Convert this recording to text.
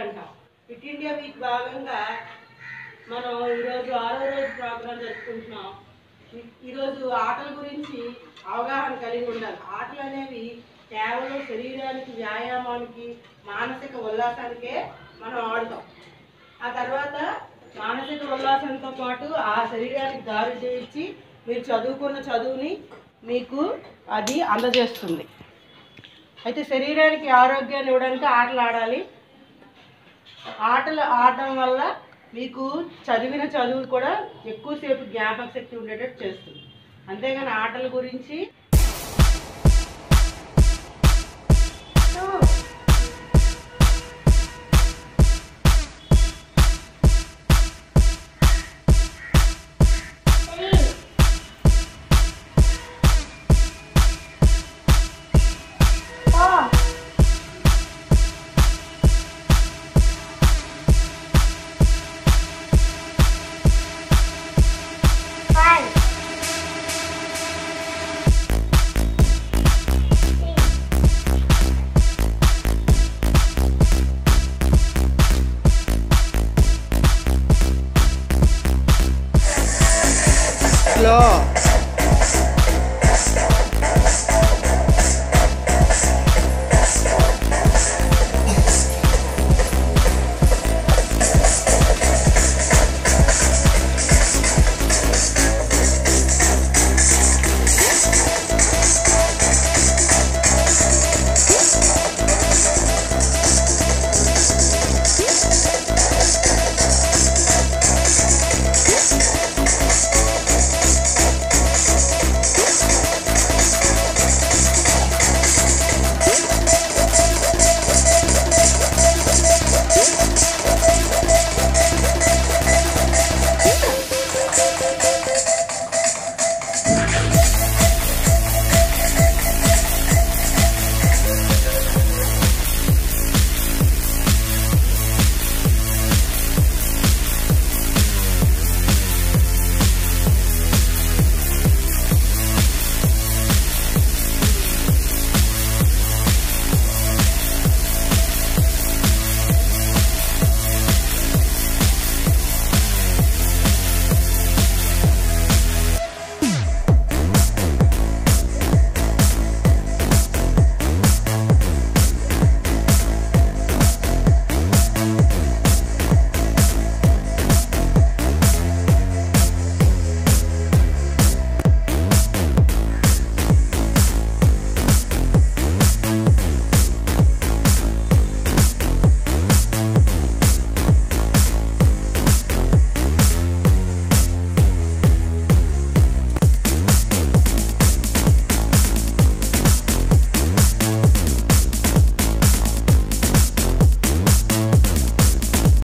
అంటాం fit India week భాగంగా మనం ఈరోజు ఆరో రోజు ప్రోగ్రాం జరుపుకుంటున్నాం ఈ- ఈరోజు ఆటల గురించి అవగాహన కలిగి ఉండాలి ఆటలు అనేవి కేవలం శరీరానికి వ్యాయామానికి మానసిక ఉల్లాసానికే మనం ఆడుతాం ఆ తర్వాత మానసిక ఉల్లాసంతో పాటు ఆ శరీరానికి దారి చేయించి మీరు చదువుకున్న చదువుని మీకు అది అందజేస్తుంది అయితే శరీరానికి ఆరోగ్యాన్ని ఇవ్వడానికి ఆటలు ఆడాలి ఆటలు ఆడటం వల్ల మీకు చదివిన చదువు కూడా ఎక్కువసేపు జ్ఞాపక శక్తి ఉండేటట్టు చేస్తుంది అంతేగాని ఆటల గురించి స్లో